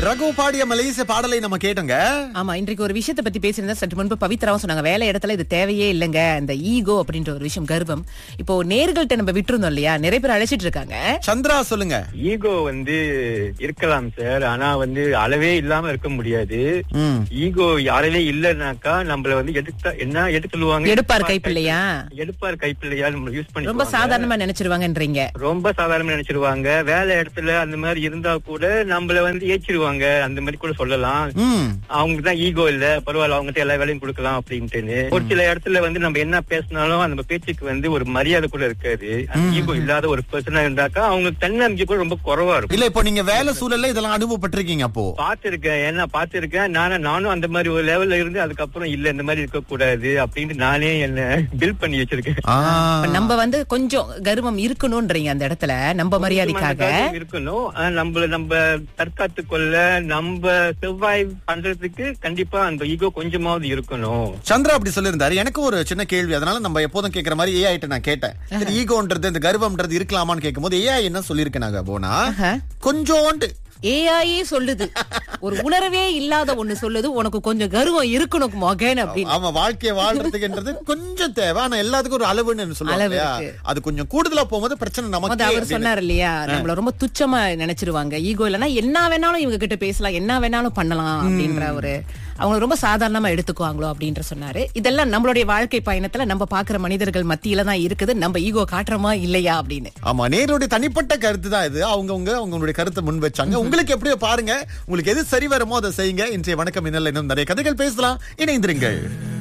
ரகு பாடிய மலேசிய பாடலை நம்ம கேட்டோங்க ஆமா இன்றைக்கு ஒரு விஷயத்தை பத்தி பேசியிருந்தா சற்று முன்பு பவித்ராவும் சொன்னாங்க வேலை இடத்துல இது தேவையே இல்லைங்க இந்த ஈகோ அப்படின்ற ஒரு விஷயம் கர்வம் இப்போ நேர்கள்ட்ட நம்ம விட்டுருந்தோம் இல்லையா நிறைய பேர் அழைச்சிட்டு இருக்காங்க சந்திரா சொல்லுங்க ஈகோ வந்து இருக்கலாம் சார் ஆனா வந்து அளவே இல்லாம இருக்க முடியாது ம். ஈகோ அளவே இல்லைனாக்கா நம்மள வந்து எடுத்தா என்ன எடுத்து சொல்லுவாங்க எடுப்பார் கைப்பிள்ளையா எடுப்பார் கைப்பிள்ளையா நம்ம யூஸ் பண்ணி ரொம்ப சாதாரணமா நினைச்சிருவாங்கன்றீங்க ரொம்ப சாதாரணமா நினைச்சிருவாங்க வேலை இடத்துல அந்த மாதிரி இருந்தா கூட நம்மள வந்து ஏச்சிருவாங்க அந்த மாதிரி கூட சொல்லலாம் ம் அவங்க தான் ஈகோ இல்ல பரவாயில்ல அவங்ககிட்ட எல்லா வேலையும் கொடுக்கலாம் அப்படின்ட்டு ஒரு சில இடத்துல வந்து நம்ம என்ன பேசினாலும் அந்த பேச்சுக்கு வந்து ஒரு மரியாதை கூட இருக்காது ஈகோ இல்லாத ஒரு பர்சனா இருந்தாக்கா அவங்களுக்கு தன்னம்பிக்கை கூட ரொம்ப குறைவா இருக்கும் இல்ல இப்போ நீங்க வேலை சூழல்ல இதெல்லாம் அனுபவப்பட்டிருக்கீங்க அப்போ பாத்திருக்கேன் ஏன்னா பாத்திருக்கேன் நானும் நானும் அந்த மாதிரி ஒரு லெவல்ல இருந்து அதுக்கப்புறம் இல்ல இந்த மாதிரி இருக்க கூடாது அப்படின்னு நானே என்ன பில் பண்ணி வச்சிருக்கேன் ஆ. இப்ப நம்ம வந்து கொஞ்சம் கர்வம் இருக்கணும்ன்றீங்க அந்த இடத்துல நம்ம மரியாதைக்காக அந்த இருக்கணும் ஆனா, நம்மள நம்ம தற்காத்து கொள்ள நம்ம செவ்வாய் பண்றதுக்கு கண்டிப்பா அந்த ஈகோ கொஞ்சமாவது இருக்கணும் சந்திரா அப்படி சொல்லியிருந்தாரு எனக்கு ஒரு சின்ன கேள்வி அதனால நம்ம எப்போதும் கேக்குற மாதிரி ஏஐ கிட்ட நான் கேட்டேன் சரி ஈகோன்றது இந்த கர்வம்ன்றது இருக்கலாமான்னு கேட்கும்போது ஏஐ என்ன சொல்லியிருக்கேன் நாங்க போனா ஆஹா. கொஞ்சோண்டு ஏஐயே சொல்லுது ஒரு உணர்வே இல்லாத ஒண்ணு சொல்லுது உனக்கு கொஞ்சம் கர்வம் இருக்கணும் மகன் அப்படின்னு ஆமா வாழ்க்கைய வாழ்றதுக்குன்றது கொஞ்சம் தேவை ஆனா எல்லாத்துக்கும் ஒரு அளவுன்னு சொல்லுவாங்க அளவு இல்லையா? இருக்கு. அது கொஞ்சம் கூடுதலா போகும்போது பிரச்சனை முத நமக்கு அவர் சொன்னார் இல்லையா நம்மள ரொம்ப துச்சமா நினைச்சிருவாங்க ஈகோ இல்லைன்னா என்ன வேணாலும் இவங்க கிட்ட பேசலாம் என்ன வேணாலும் பண்ணலாம் அப்படின்ற ஒரு அவங்க ரொம்ப சாதாரணமா எடுத்துக்குவாங்களோ அப்படின்ற சொன்னாரு இதெல்லாம் நம்மளுடைய வாழ்க்கை பயணத்துல நம்ம பாக்குற மனிதர்கள் மத்தியில தான் இருக்குது நம்ம ஈகோ காட்டுறோமா இல்லையா அப்படின்னு ஆமா நேருடைய தனிப்பட்ட கருத்து தான் இது அவங்கவுங்க அவங்களுடைய கருத்தை முன் வச்சாங்க உங்களுக்கு எப்படியோ பாருங்க உங்களுக்கு எது சரி வருமோ அதை செய்யுங்க இன்றைய வணக்கம் இன்னும் நிறைய கதைகள் பேசலாம் இணைந்திருங்கள்